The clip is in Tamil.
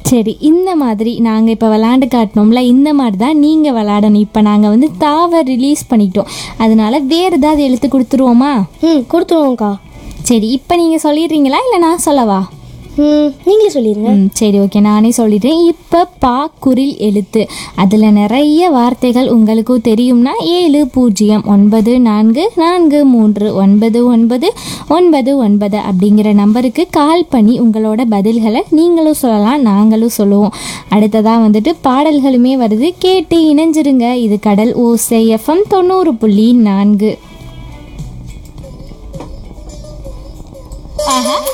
சரி இந்த மாதிரி நாங்கள் இப்போ விளாண்டு காட்டினோம்ல இந்த மாதிரி தான் நீங்கள் விளாடணும் இப்போ நாங்கள் வந்து தாவை ரிலீஸ் பண்ணிட்டோம் அதனால வேறு ஏதாவது எழுத்து கொடுத்துருவோமா ம் கொடுத்துருவோம்க்கா சரி இப்போ நீங்கள் சொல்லிடுறீங்களா இல்லை நான் சொல்லவா ம் நீங்களே சொல்லிடுங்க ம் சரி ஓகே நானே சொல்லிடுறேன் இப்போ பா குரில் எழுத்து அதில் நிறைய வார்த்தைகள் உங்களுக்கும் தெரியும்னா ஏழு பூஜ்ஜியம் ஒன்பது நான்கு நான்கு மூன்று ஒன்பது ஒன்பது ஒன்பது ஒன்பது அப்படிங்கிற நம்பருக்கு கால் பண்ணி உங்களோட பதில்களை நீங்களும் சொல்லலாம் நாங்களும் சொல்லுவோம் அடுத்ததாக வந்துட்டு பாடல்களுமே வருது கேட்டு இணைஞ்சிருங்க இது கடல் ஓசை எஃப்எம் தொண்ணூறு புள்ளி நான்கு ஆஹா